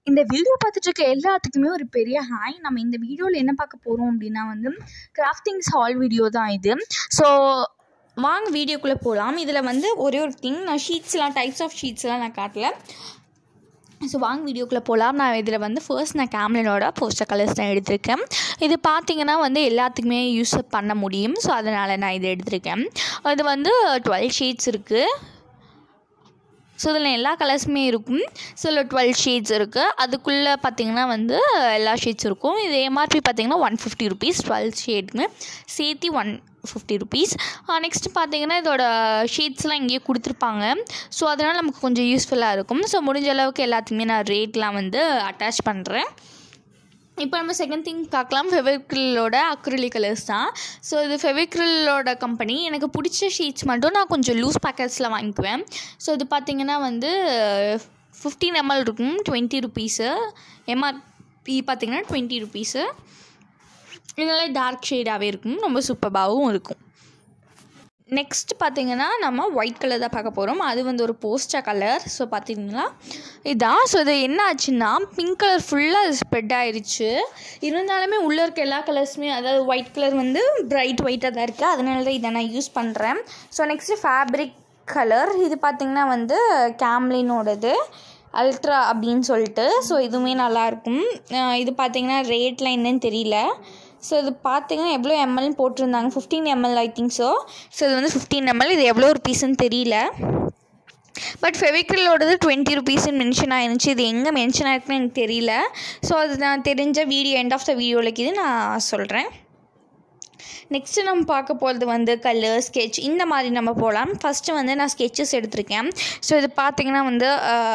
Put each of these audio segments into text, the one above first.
இந்த வீடியோ பார்த்துட்டு இருக்க எல்லாத்துக்குமே ஒரு பெரிய ஹாய் நம்ம இந்த வீடியோவில் என்ன பார்க்க போகிறோம் அப்படின்னா வந்து கிராஃப்டிங்ஸ் ஹால் வீடியோ தான் இது ஸோ வாங்க வீடியோக்குள்ளே போகலாம் இதில் வந்து ஒரே ஒரு திங் நான் ஷீட்ஸ்லாம் டைப்ஸ் ஆஃப் ஷீட்ஸ்லாம் நான் காட்டல ஸோ வாங்க வீடியோக்குள்ளே போகலாம் நான் இதில் வந்து ஃபர்ஸ்ட் நான் கேம்லினோட போஸ்டர் கலர்ஸ் தான் எடுத்திருக்கேன் இது பார்த்தீங்கன்னா வந்து எல்லாத்துக்குமே யூஸ் பண்ண முடியும் ஸோ அதனால் நான் இதை எடுத்திருக்கேன் இது வந்து டுவெல் ஷீட்ஸ் இருக்குது ஸோ இதில் எல்லா கலர்ஸுமே இருக்கும் ஸோ இதில் டுவெல் ஷேட்ஸ் இருக்குது அதுக்குள்ளே பார்த்தீங்கன்னா வந்து எல்லா ஷேட்ஸ் இருக்கும் இது எம்ஆர்பி பார்த்தீங்கன்னா ஒன் ஃபிஃப்டி ருபீஸ் டுவெல் ஷேடுங்க சேர்த்தி ஒன் ஃபிஃப்டி ருபீஸ் நெக்ஸ்ட் பார்த்தீங்கன்னா இதோட ஷீட்ஸ்லாம் இங்கேயே கொடுத்துருப்பாங்க ஸோ அதனால் நமக்கு கொஞ்சம் யூஸ்ஃபுல்லாக இருக்கும் ஸோ முடிஞ்ச அளவுக்கு எல்லாத்துக்குமே நான் ரேட்லாம் வந்து அட்டாச் பண்ணுறேன் இப்போ நம்ம செகண்ட் திங் பார்க்கலாம் ஃபெவிக்ரிலோட அக்ரிலிக் கலர்ஸ் தான் ஸோ இது ஃபெவிக்ரிலோட கம்பெனி எனக்கு பிடிச்ச ஷீட்ஸ் மட்டும் நான் கொஞ்சம் லூஸ் பேக்கெட்ஸில் வாங்கிக்குவேன் ஸோ இது பார்த்திங்கன்னா வந்து ஃபிஃப்டீன் எம்எல் இருக்கும் டுவெண்ட்டி ருபீஸு எம்ஆர்பி பார்த்திங்கன்னா டுவெண்ட்டி ருபீஸு இதெல்லாம் டார்க் ஷேடாகவே இருக்கும் ரொம்ப சூப்பராகவும் இருக்கும் நெக்ஸ்ட் பார்த்தீங்கன்னா நம்ம ஒயிட் கலர் தான் பார்க்க போகிறோம் அது வந்து ஒரு போஸ்டர் கலர் ஸோ பார்த்தீங்கன்னா இதான் ஸோ இது என்ன ஆச்சுன்னா பிங்க் கலர் ஃபுல்லாக ஸ்ப்ரெட் ஆயிடுச்சு இருந்தாலுமே உள்ளே இருக்க எல்லா கலர்ஸுமே அதாவது ஒயிட் கலர் வந்து பிரைட் ஒயிட்டாக தான் இருக்குது அதனால தான் இதை நான் யூஸ் பண்ணுறேன் ஸோ நெக்ஸ்ட்டு ஃபேப்ரிக் கலர் இது பார்த்திங்கன்னா வந்து கேம்லினோடது அல்ட்ரா அப்படின்னு சொல்லிட்டு ஸோ இதுவுமே நல்லாயிருக்கும் இது பார்த்திங்கன்னா ரேட்லாம் என்னன்னு தெரியல ஸோ இது பார்த்தீங்கன்னா எவ்வளோ எம்எல்னு போட்டிருந்தாங்க fifteen ml I think so so இது வந்து ஃபிஃப்டீன் எம்எல் இது எவ்வளோ ஒரு பீஸ்ன்னு தெரியல பட் ஃபெவிக்ரிலோடது டுவெண்ட்டி ருபீஸ்ன்னு மென்ஷன் ஆயிருந்துச்சு இது எங்கே மென்ஷன் ஆயிருக்குன்னு எனக்கு தெரியல ஸோ அது நான் தெரிஞ்ச வீடியோ எண்ட் ஆஃப் த வீடியோவில் இது நான் சொல்கிறேன் நெக்ஸ்ட்டு நம்ம பார்க்க போகிறது வந்து கலர் ஸ்கெட்ச் இந்த மாதிரி நம்ம போகலாம் ஃபஸ்ட்டு வந்து நான் ஸ்கெட்சஸ் எடுத்திருக்கேன் ஸோ இது பார்த்திங்கன்னா வந்து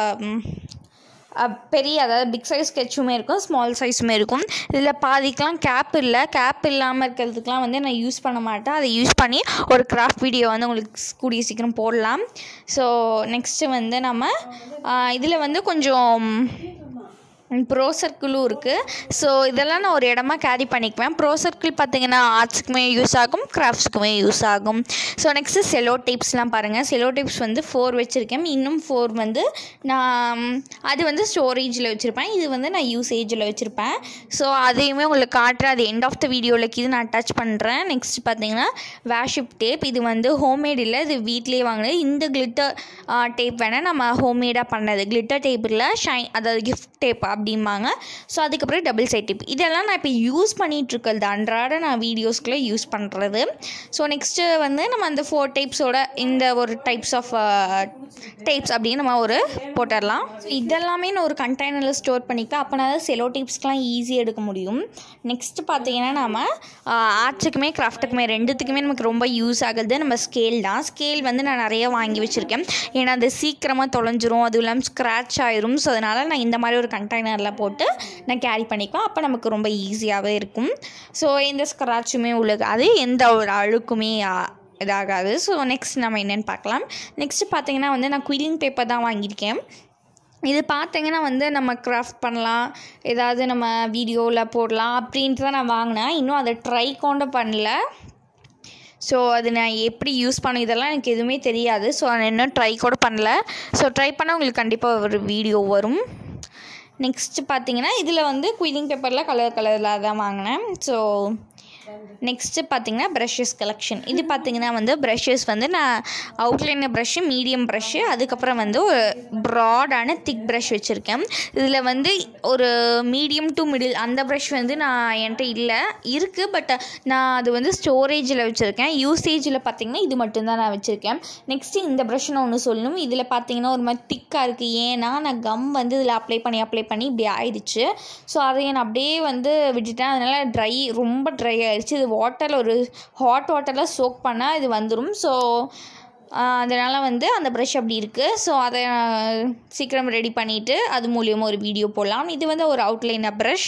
பெரிய அதாவது பிக் சைஸ் ஸ்கெட்சுமே இருக்கும் ஸ்மால் சைஸுமே இருக்கும் இதில் பாதிக்கெலாம் கேப் இல்லை கேப் இல்லாமல் இருக்கிறதுக்கெலாம் வந்து நான் யூஸ் பண்ண மாட்டேன் அதை யூஸ் பண்ணி ஒரு கிராஃப்ட் வீடியோ வந்து உங்களுக்கு கூடிய சீக்கிரம் போடலாம் ஸோ நெக்ஸ்ட்டு வந்து நம்ம இதில் வந்து கொஞ்சம் ப்ரோ சர்க்கிளும் இருக்குது ஸோ இதெல்லாம் நான் ஒரு இடமா கேரி பண்ணிக்குவேன் ப்ரோ சர்க்கிள் பார்த்திங்கன்னா ஆர்ட்ஸுக்குமே யூஸ் ஆகும் கிராஃப்ட்ஸுக்குமே யூஸ் ஆகும் ஸோ நெக்ஸ்ட்டு செலோ டேப்ஸ்லாம் பாருங்கள் செலோ டேப்ஸ் வந்து ஃபோர் வச்சுருக்கேன் இன்னும் ஃபோர் வந்து நான் அது வந்து ஸ்டோரேஜில் வச்சுருப்பேன் இது வந்து நான் யூசேஜில் வச்சுருப்பேன் ஸோ அதையுமே உங்களுக்கு காட்டுறேன் அது எண்ட் ஆஃப் த வீடியோவில் இது நான் அட்டாச் பண்ணுறேன் நெக்ஸ்ட் பார்த்தீங்கன்னா வேஷிப் டேப் இது வந்து ஹோம்மேட் இல்லை இது வீட்லேயே வாங்கினது இந்த கிளிட்டர் டேப் வேணால் நம்ம ஹோம்மேடாக பண்ணது கிளிட்டர் டேப் இல்லை ஷைன் அதாவது கிஃப்ட் டேப் அப்படிம்பாங்க ஸோ அதுக்கப்புறம் டபுள் சைட் டிப் இதெல்லாம் நான் இப்போ யூஸ் பண்ணிகிட்ருக்கிறது அன்றாட நான் வீடியோஸ்க்குள்ளே யூஸ் பண்ணுறது ஸோ நெக்ஸ்ட்டு வந்து நம்ம அந்த ஃபோர் டைப்ஸோட இந்த ஒரு டைப்ஸ் ஆஃப் டைப்ஸ் அப்படின்னு நம்ம ஒரு போட்டுடலாம் ஸோ இதெல்லாமே நான் ஒரு கண்டெய்னரில் ஸ்டோர் பண்ணிப்பேன் அப்போ நான் செலோ டிப்ஸ்க்கெலாம் ஈஸியாக எடுக்க முடியும் நெக்ஸ்ட்டு பார்த்தீங்கன்னா நம்ம ஆர்ட்ஸுக்குமே கிராஃப்ட்டுக்குமே ரெண்டுத்துக்குமே நமக்கு ரொம்ப யூஸ் ஆகுது நம்ம ஸ்கேல் தான் ஸ்கேல் வந்து நான் நிறைய வாங்கி வச்சுருக்கேன் ஏன்னா அது சீக்கிரமாக தொலைஞ்சிரும் அதுவும் இல்லாமல் ஸ்க்ராட்ச் ஆயிரும் ஸோ அதனால் நான் இந்த மாதிரி ஒரு கண்டெய்னர் கண்டெய்னரில் போட்டு நான் கேரி பண்ணிக்குவேன் அப்போ நமக்கு ரொம்ப ஈஸியாகவே இருக்கும் ஸோ எந்த ஸ்க்ராட்சுமே உள்ளது எந்த ஒரு அழுக்குமே இதாகாது ஸோ நெக்ஸ்ட் நம்ம என்னென்னு பார்க்கலாம் நெக்ஸ்ட்டு பார்த்தீங்கன்னா வந்து நான் குயிலிங் பேப்பர் தான் வாங்கியிருக்கேன் இது பார்த்தீங்கன்னா வந்து நம்ம கிராஃப்ட் பண்ணலாம் ஏதாவது நம்ம வீடியோவில் போடலாம் அப்படின்ட்டு தான் நான் வாங்கினேன் இன்னும் அதை ட்ரை கொண்டு பண்ணல ஸோ அது நான் எப்படி யூஸ் பண்ண இதெல்லாம் எனக்கு எதுவுமே தெரியாது ஸோ நான் இன்னும் ட்ரை கூட பண்ணல ஸோ ட்ரை பண்ணால் உங்களுக்கு கண்டிப்பாக ஒரு வீடியோ வரும் நெக்ஸ்ட்டு பார்த்தீங்கன்னா இதில் வந்து குயிலிங் பேப்பரில் கலர் கலரில் தான் வாங்கினேன் ஸோ நெக்ஸ்ட்டு பார்த்தீங்கன்னா ப்ரஷஸ் கலெக்ஷன் இது பார்த்தீங்கன்னா வந்து ப்ரஷஸ் வந்து நான் அவுட்லைனர் ப்ரஷ்ஷு மீடியம் ப்ரஷ்ஷு அதுக்கப்புறம் வந்து ஒரு ப்ராடான திக் ப்ரஷ் வச்சுருக்கேன் இதில் வந்து ஒரு மீடியம் டு மிடில் அந்த ப்ரஷ் வந்து நான் என்கிட்ட இல்லை இருக்குது பட் நான் அது வந்து ஸ்டோரேஜில் வச்சுருக்கேன் யூசேஜில் பார்த்தீங்கன்னா இது மட்டும்தான் நான் வச்சுருக்கேன் நெக்ஸ்ட்டு இந்த ப்ரஷ் நான் ஒன்று சொல்லணும் இதில் பார்த்தீங்கன்னா ஒரு மாதிரி திக்காக இருக்குது ஏன்னா நான் கம் வந்து இதில் அப்ளை பண்ணி அப்ளை பண்ணி இப்படி ஆயிடுச்சு ஸோ அதை நான் அப்படியே வந்து விட்டுட்டேன் அதனால் ட்ரை ரொம்ப ட்ரை ஆயிடுச்சு இது வாட்டரில் ஒரு ஹாட் வாட்டரில் சோக் பண்ணால் இது வந்துடும் ஸோ அதனால் வந்து அந்த ப்ரஷ் அப்படி இருக்குது ஸோ அதை சீக்கிரம் ரெடி பண்ணிவிட்டு அது மூலியமாக ஒரு வீடியோ போடலாம் இது வந்து ஒரு அவுட்லைனர் ப்ரஷ்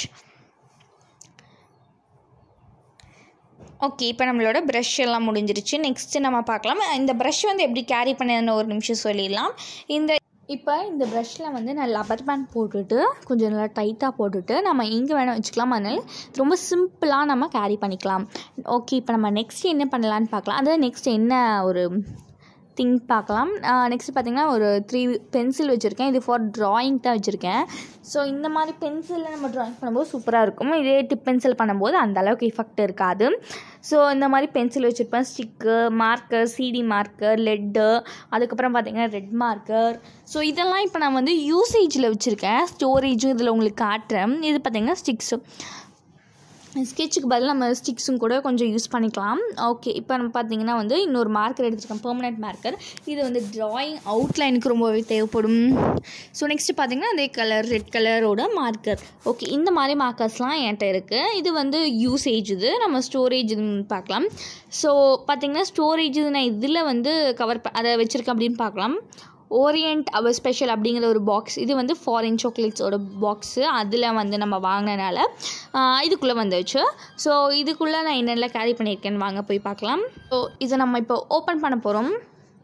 ஓகே இப்போ நம்மளோட ப்ரஷ் எல்லாம் முடிஞ்சிருச்சு நெக்ஸ்ட்டு நம்ம பார்க்கலாம் இந்த ப்ரஷ் வந்து எப்படி கேரி பண்ணதுன்னு ஒரு நிமிஷம் சொல்லிடலாம் இந்த இப்போ இந்த ப்ரஷ்ஷில் வந்து நான் லப்பர் பேண்ட் போட்டுட்டு கொஞ்சம் நல்லா டைட்டாக போட்டுட்டு நம்ம எங்கே வேணால் வச்சுக்கலாம் அதனால் ரொம்ப சிம்பிளாக நம்ம கேரி பண்ணிக்கலாம் ஓகே இப்போ நம்ம நெக்ஸ்ட் என்ன பண்ணலான்னு பார்க்கலாம் அதாவது நெக்ஸ்ட் என்ன ஒரு திங் பார்க்கலாம் நெக்ஸ்ட் பார்த்தீங்கன்னா ஒரு த்ரீ பென்சில் வச்சுருக்கேன் இது ஃபார் ட்ராயிங் தான் வச்சுருக்கேன் ஸோ இந்த மாதிரி பென்சிலில் நம்ம ட்ராயிங் பண்ணும்போது சூப்பராக இருக்கும் இதே டிப் பென்சில் பண்ணும்போது அந்த அளவுக்கு எஃபெக்ட் இருக்காது ஸோ இந்த மாதிரி பென்சில் வச்சுருப்பேன் stick marker CD marker lead அதுக்கப்புறம் பார்த்தீங்கன்னா ரெட் மார்க்கர் ஸோ இதெல்லாம் இப்போ நான் வந்து யூசேஜில் வச்சுருக்கேன் ஸ்டோரேஜும் இதில் உங்களுக்கு காட்டுறேன் இது பார்த்தீங்கன்னா ஸ்டிக்ஸு ஸ்கெட்சுக்கு பதில் நம்ம ஸ்டிக்ஸும் கூட கொஞ்சம் யூஸ் பண்ணிக்கலாம் ஓகே இப்போ நம்ம பார்த்தீங்கன்னா வந்து இன்னொரு மார்க்கர் எடுத்துருக்கேன் பெர்மனெண்ட் மார்க்கர் இது வந்து ட்ராயிங் அவுட்லைனுக்கு ரொம்பவே தேவைப்படும் ஸோ நெக்ஸ்ட்டு பார்த்தீங்கன்னா அதே கலர் ரெட் கலரோட மார்க்கர் ஓகே இந்த மாதிரி மார்க்கர்ஸ்லாம் என்கிட்ட இருக்குது இது வந்து யூசேஜ் இது நம்ம ஸ்டோரேஜ் இதுன்னு பார்க்கலாம் ஸோ பார்த்தீங்கன்னா ஸ்டோரேஜ் இது நான் இதில் வந்து கவர் அதை வச்சுருக்கேன் அப்படின்னு பார்க்கலாம் ஓரியன்ட் அவர் ஸ்பெஷல் அப்படிங்கிற ஒரு பாக்ஸ் இது வந்து ஃபாரின் சாக்லேட்ஸோட பாக்ஸு அதில் வந்து நம்ம வாங்கினனால இதுக்குள்ளே வந்துச்சு ஸோ இதுக்குள்ளே நான் என்னெல்லாம் கேரி பண்ணியிருக்கேன்னு வாங்க போய் பார்க்கலாம் ஸோ இதை நம்ம இப்போ ஓப்பன் பண்ண போகிறோம்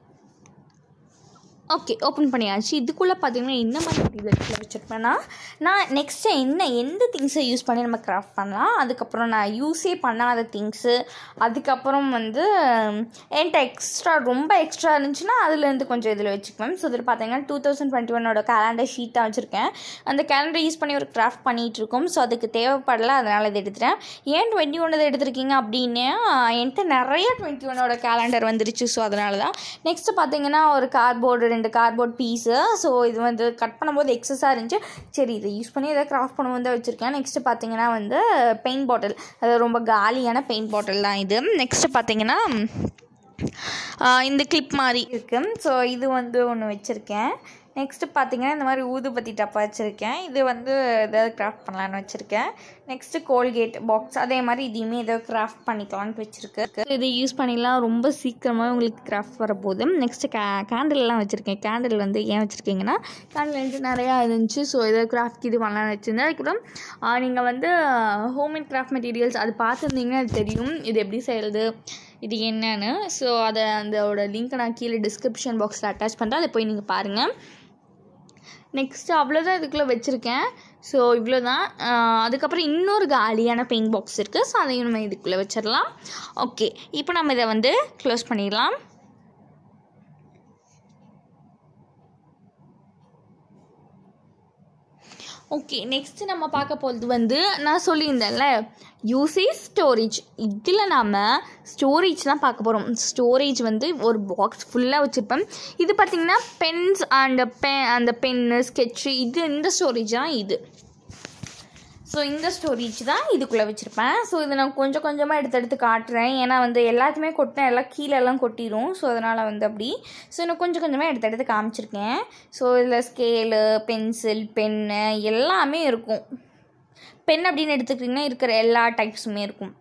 ஓகே ஓப்பன் பண்ணியாச்சு இதுக்குள்ளே பார்த்தீங்கன்னா என்ன மாதிரி மெட்டீரியல்ஸில் வச்சுருப்பேன்னா நான் நெக்ஸ்ட்டு என்ன எந்த திங்ஸை யூஸ் பண்ணி நம்ம கிராஃப்ட் பண்ணலாம் அதுக்கப்புறம் நான் யூஸே பண்ணாத திங்ஸு அதுக்கப்புறம் வந்து என்கிட்ட எக்ஸ்ட்ரா ரொம்ப எக்ஸ்ட்ரா இருந்துச்சுன்னா அதுலேருந்து கொஞ்சம் இதில் வச்சுக்குவேன் ஸோ இதில் பார்த்தீங்கன்னா டூ தௌசண்ட் டுவெண்ட்டி ஒன்னோட கேலண்டர் ஷீட் தான் வச்சுருக்கேன் அந்த கேலண்டர் யூஸ் பண்ணி ஒரு கிராஃப்ட் பண்ணிகிட்டு இருக்கோம் ஸோ அதுக்கு தேவைப்படல அதனால் இதை எடுத்துட்டேன் ஏன் டுவெண்ட்டி ஒன்று எடுத்திருக்கீங்க அப்படின்னு என்கிட்ட நிறைய டுவெண்ட்டி ஒன்னோட கேலண்டர் வந்துருச்சு ஸோ அதனால தான் நெக்ஸ்ட்டு பார்த்தீங்கன்னா ஒரு கார்போர்டு ரெண்டு கார்போர்ட் பீஸு ஸோ இது வந்து கட் பண்ணும்போது எக்ஸஸாக இருந்துச்சு சரி இதை யூஸ் பண்ணி எதாவது கிராஃப்ட் பண்ண வந்து வச்சுருக்கேன் நெக்ஸ்ட்டு பார்த்தீங்கன்னா வந்து பெயிண்ட் பாட்டில் அது ரொம்ப காலியான பெயிண்ட் பாட்டில் தான் இது நெக்ஸ்ட்டு பார்த்தீங்கன்னா இந்த கிளிப் மாதிரி இருக்குது ஸோ இது வந்து ஒன்று வச்சுருக்கேன் நெக்ஸ்ட்டு பார்த்தீங்கன்னா இந்த மாதிரி ஊதுபத்தி டப்பா வச்சுருக்கேன் இது வந்து ஏதாவது கிராஃப்ட் பண்ணலான்னு வச்சுருக்கேன் நெக்ஸ்ட்டு கோல்கேட் பாக்ஸ் அதே மாதிரி இதையுமே ஏதாவது கிராஃப்ட் பண்ணிக்கலான்ட்டு வச்சுருக்கு இதை யூஸ் பண்ணிடலாம் ரொம்ப சீக்கிரமாக உங்களுக்கு கிராஃப்ட் வரப்போகுது நெக்ஸ்ட்டு கே கேண்டில்லாம் வச்சுருக்கேன் கேண்டில் வந்து ஏன் வச்சுருக்கீங்கன்னா கேண்டில் வந்து நிறையா இருந்துச்சு ஸோ ஏதாவது கிராஃப்ட் இது பண்ணலாம்னு வச்சுருந்தேன் அதுக்கப்புறம் நீங்கள் வந்து ஹோம்மேட் கிராஃப்ட் மெட்டீரியல்ஸ் அது பார்த்துருந்தீங்கன்னா அது தெரியும் இது எப்படி செய்கிறது இது என்னன்னு ஸோ அதை அதோட லிங்க்கை நான் கீழே டிஸ்கிரிப்ஷன் பாக்ஸில் அட்டாச் பண்ணுறேன் அதை போய் நீங்கள் பாருங்கள் நெக்ஸ்ட்டு அவ்வளோதான் இதுக்குள்ளே வச்சுருக்கேன் ஸோ இவ்வளோ தான் அதுக்கப்புறம் இன்னொரு காலியான பெயிண்ட் பாக்ஸ் இருக்குது ஸோ அதையும் நம்ம இதுக்குள்ளே வச்சிடலாம் ஓகே இப்போ நம்ம இதை வந்து க்ளோஸ் பண்ணிடலாம் ஓகே நெக்ஸ்ட்டு நம்ம பார்க்க போகிறது வந்து நான் சொல்லியிருந்தேன்ல யூசேஜ் ஸ்டோரேஜ் இதில் நாம் ஸ்டோரேஜ் தான் பார்க்க போகிறோம் ஸ்டோரேஜ் வந்து ஒரு பாக்ஸ் ஃபுல்லாக வச்சுருப்பேன் இது பார்த்திங்கன்னா பென்ஸ் அண்ட் பெ அந்த பென்னு ஸ்கெட்சு இது இந்த ஸ்டோரேஜ் தான் இது ஸோ இந்த ஸ்டோரேஜ் தான் இதுக்குள்ளே வச்சுருப்பேன் ஸோ இதை நான் கொஞ்சம் கொஞ்சமாக எடுத்து எடுத்து காட்டுறேன் ஏன்னா வந்து எல்லாத்தையுமே கொட்டினா எல்லாம் கீழெல்லாம் கொட்டிடும் ஸோ அதனால் வந்து அப்படி ஸோ நான் கொஞ்சம் கொஞ்சமாக எடுத்து எடுத்து காமிச்சிருக்கேன் ஸோ இதில் ஸ்கேலு பென்சில் பென்னு எல்லாமே இருக்கும் பென் அப்படின்னு எடுத்துக்கிட்டிங்கன்னா இருக்கிற எல்லா டைப்ஸுமே இருக்கும்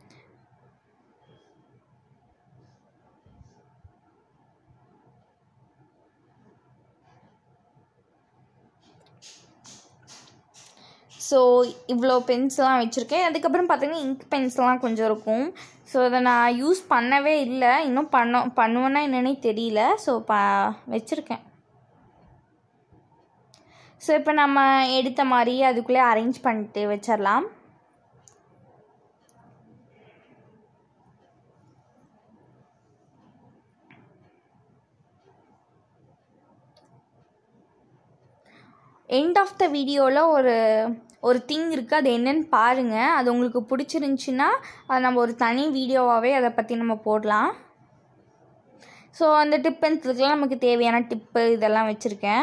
ஸோ இவ்வளோ பென்ஸ்லாம் வச்சுருக்கேன் அதுக்கப்புறம் பார்த்தீங்கன்னா இங்க் பென்ஸ்லாம் கொஞ்சம் இருக்கும் ஸோ அதை நான் யூஸ் பண்ணவே இல்லை இன்னும் பண்ண பண்ணுவேன்னா என்னன்னே தெரியல ஸோ ப வச்சுருக்கேன் ஸோ இப்போ நம்ம எடுத்த மாதிரி அதுக்குள்ளே அரேஞ்ச் பண்ணிட்டு வச்சிடலாம் எண்ட் ஆஃப் த வீடியோவில் ஒரு ஒரு திங் இருக்குது அது என்னன்னு பாருங்கள் அது உங்களுக்கு பிடிச்சிருந்துச்சின்னா அது நம்ம ஒரு தனி வீடியோவாகவே அதை பற்றி நம்ம போடலாம் ஸோ அந்த டிப் பென்சிலுக்கெலாம் நமக்கு தேவையான டிப்பு இதெல்லாம் வச்சுருக்கேன்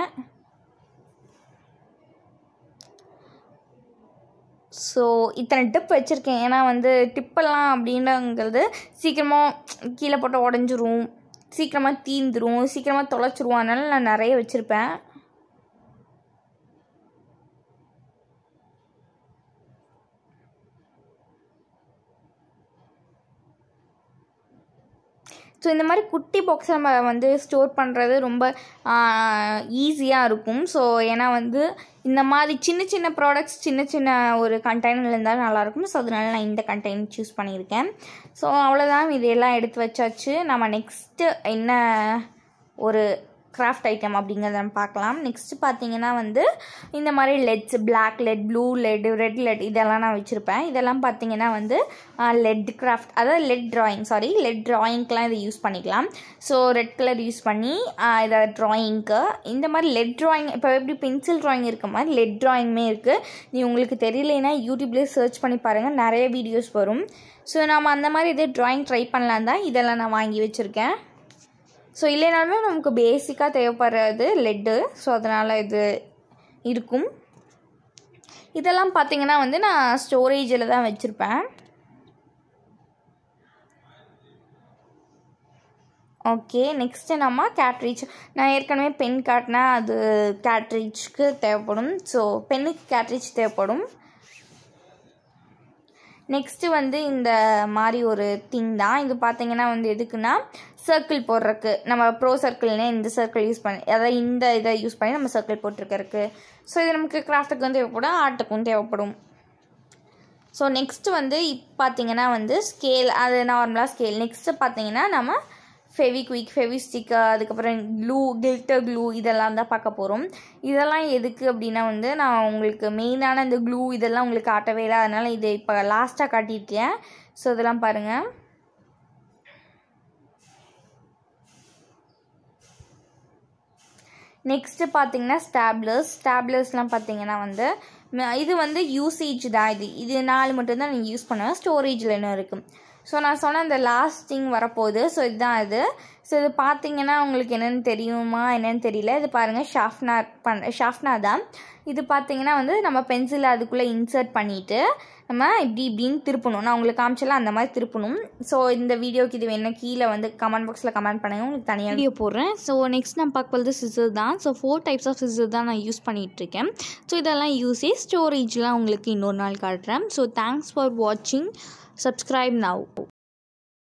ஸோ இத்தனை டிப் வச்சுருக்கேன் ஏன்னா வந்து டிப்பெல்லாம் அப்படின்னுங்கிறது சீக்கிரமாக கீழே போட்டு உடஞ்சிரும் சீக்கிரமாக தீந்துரும் சீக்கிரமாக தொலைச்சிருவோம் அதனால நான் நிறைய வச்சுருப்பேன் ஸோ இந்த மாதிரி குட்டி பாக்ஸ் நம்ம வந்து ஸ்டோர் பண்ணுறது ரொம்ப ஈஸியாக இருக்கும் ஸோ ஏன்னா வந்து இந்த மாதிரி சின்ன சின்ன ப்ராடக்ட்ஸ் சின்ன சின்ன ஒரு கண்டெய்னர் இருந்தாலும் நல்லாயிருக்கும் ஸோ அதனால நான் இந்த கண்டெய்னர் சூஸ் பண்ணியிருக்கேன் ஸோ அவ்வளோதான் இதையெல்லாம் எடுத்து வச்சாச்சு நம்ம நெக்ஸ்ட்டு என்ன ஒரு கிராஃப்ட் ஐட்டம் அப்படிங்கிறத நம்ம பார்க்கலாம் நெக்ஸ்ட்டு பார்த்தீங்கன்னா வந்து இந்த மாதிரி leads black lead blue lead red lead இதெல்லாம் நான் வச்சுருப்பேன் இதெல்லாம் பார்த்தீங்கன்னா வந்து லெட் கிராஃப்ட் அதாவது லெட் ட்ராயிங் சாரி லெட் ட்ராயிங்க்கெலாம் இதை யூஸ் பண்ணிக்கலாம் ஸோ ரெட் கலர் யூஸ் பண்ணி ஆஹ் இதை ட்ராயிங்க்கு இந்த மாதிரி லெட் ட்ராயிங் இப்போ எப்படி பென்சில் ட்ராயிங் இருக்க மாதிரி லெட் ட்ராயிங்குமே இருக்குது நீ உங்களுக்கு தெரியலைன்னா யூடியூப்லேயே சர்ச் பண்ணி பாருங்கள் நிறைய வீடியோஸ் வரும் ஸோ நம்ம அந்த மாதிரி இது ட்ராயிங் ட்ரை பண்ணலாம் தான் இதெல்லாம் நான் வாங்கி வச்சுருக்கேன் ஸோ இல்லைனாலுமே நமக்கு பேசிக்காக தேவைப்படுறது லெட்டு ஸோ அதனால் இது இருக்கும் இதெல்லாம் பார்த்தீங்கன்னா வந்து நான் ஸ்டோரேஜில் தான் வச்சுருப்பேன் ஓகே நெக்ஸ்ட்டு நம்ம கேட்ரிட்ஜ் நான் ஏற்கனவே பென் காட்டினா அது கேட்ரிட்ஜ்க்கு தேவைப்படும் ஸோ பென்னுக்கு கேட்ரிட்ஜ் தேவைப்படும் நெக்ஸ்ட்டு வந்து இந்த மாதிரி ஒரு திங் தான் இது பார்த்தீங்கன்னா வந்து எதுக்குன்னா சர்க்கிள் போடுறக்கு நம்ம ப்ரோ சர்க்கிள்னே இந்த சர்க்கிள் யூஸ் பண்ணி அதாவது இந்த இதை யூஸ் பண்ணி நம்ம சர்க்கிள் போட்டிருக்கறக்கு ஸோ இது நமக்கு கிராஃப்ட்டுக்கும் தேவைப்படும் ஆர்ட்டுக்கும் தேவைப்படும் ஸோ நெக்ஸ்ட்டு வந்து இப்போ பார்த்தீங்கன்னா வந்து ஸ்கேல் அது நார்மலாக ஸ்கேல் நெக்ஸ்ட்டு பார்த்தீங்கன்னா நம்ம ஃபெவிக்விக் ஃபெவிஸ்டிக்கர் அதுக்கப்புறம் க்ளூ கில்டர் க்ளூ இதெல்லாம் தான் பார்க்க போகிறோம் இதெல்லாம் எதுக்கு அப்படின்னா வந்து நான் உங்களுக்கு மெயினான இந்த க்ளூ இதெல்லாம் உங்களுக்கு காட்டவே இல்லை அதனால் இதை இப்போ லாஸ்ட்டாக காட்டியிருக்கேன் ஸோ இதெல்லாம் பாருங்கள் நெக்ஸ்ட்டு பார்த்தீங்கன்னா ஸ்டாப்லர்ஸ் ஸ்டாப்லர்ஸ்லாம் பார்த்தீங்கன்னா வந்து ம- இது வந்து யூசேஜ் தான் இது இது நாலு மட்டும்தான் நீங்கள் யூஸ் பண்ணுவேன் ஸ்டோரேஜில் இன்னும் இருக்குது ஸோ நான் சொன்ன அந்த லாஸ்ட் திங் வரப்போகுது ஸோ இதுதான் இது ஸோ இது பார்த்தீங்கன்னா உங்களுக்கு என்னென்னு தெரியுமா என்னன்னு தெரியல இது பாருங்கள் ஷாஃப்னார் பண் ஷாஃப்னார் தான் இது பார்த்தீங்கன்னா வந்து நம்ம பென்சிலை அதுக்குள்ளே இன்சர்ட் பண்ணிவிட்டு நம்ம இப்படி இப்படின்னு திருப்பணும் நான் உங்களுக்கு காமிச்சல அந்த மாதிரி திருப்பணும் ஸோ இந்த வீடியோக்கு இது வேணும் கீழே வந்து கமெண்ட் பாக்ஸில் கமெண்ட் பண்ணுங்க உங்களுக்கு தனியாக வீடியோ போடுறேன் ஸோ நெக்ஸ்ட் நான் பார்க்க போகிறது சிசர் தான் so four types of scissor தான் நான் யூஸ் பண்ணிகிட்ருக்கேன் ஸோ இதெல்லாம் யூஸே ஸ்டோரேஜ்லாம் உங்களுக்கு இன்னொரு நாள் காட்டுறேன் ஸோ தேங்க்ஸ் ஃபார் வாட்சிங் சப்ஸ்கிரைப் நவ்